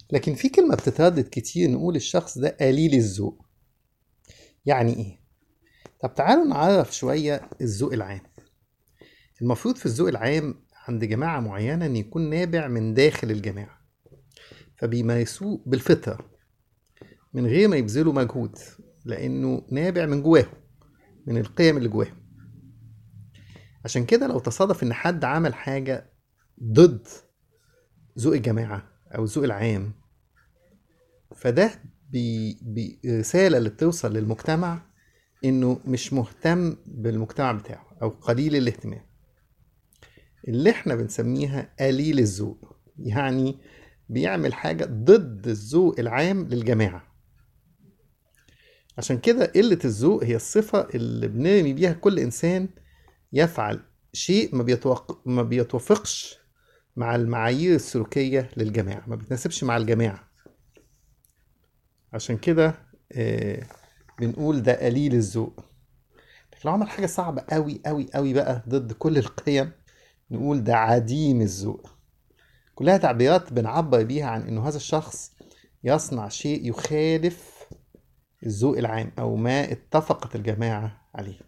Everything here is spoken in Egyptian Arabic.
لكن في كلمة بتتردد كتير نقول الشخص ده قليل الذوق يعني ايه؟ طب تعالوا نعرف شوية الذوق العام المفروض في الذوق العام عند جماعة معينة ان يكون نابع من داخل الجماعة فبيمارسوه بالفطرة من غير ما يبذلوا مجهود لانه نابع من جواهم من القيم اللي جواهم عشان كده لو تصادف ان حد عمل حاجة ضد ذوق الجماعة او الذوق العام فده بي بي رسالة اللي بتوصل للمجتمع انه مش مهتم بالمجتمع بتاعه او قليل الاهتمام اللي احنا بنسميها قليل الذوق يعني بيعمل حاجة ضد الذوق العام للجماعة عشان كده قلة الذوق هي الصفة اللي بنرمي بيها كل إنسان يفعل شيء ما, بيتوق... ما بيتوافقش مع المعايير السلوكية للجماعة ما بيتناسبش مع الجماعة عشان كده آه بنقول ده قليل الذوق لكن لو عمل حاجة صعبة قوي قوي قوي بقى ضد كل القيم نقول ده عديم الذوق كلها تعبيرات بنعبر بيها عن انه هذا الشخص يصنع شيء يخالف الذوق العام او ما اتفقت الجماعة عليه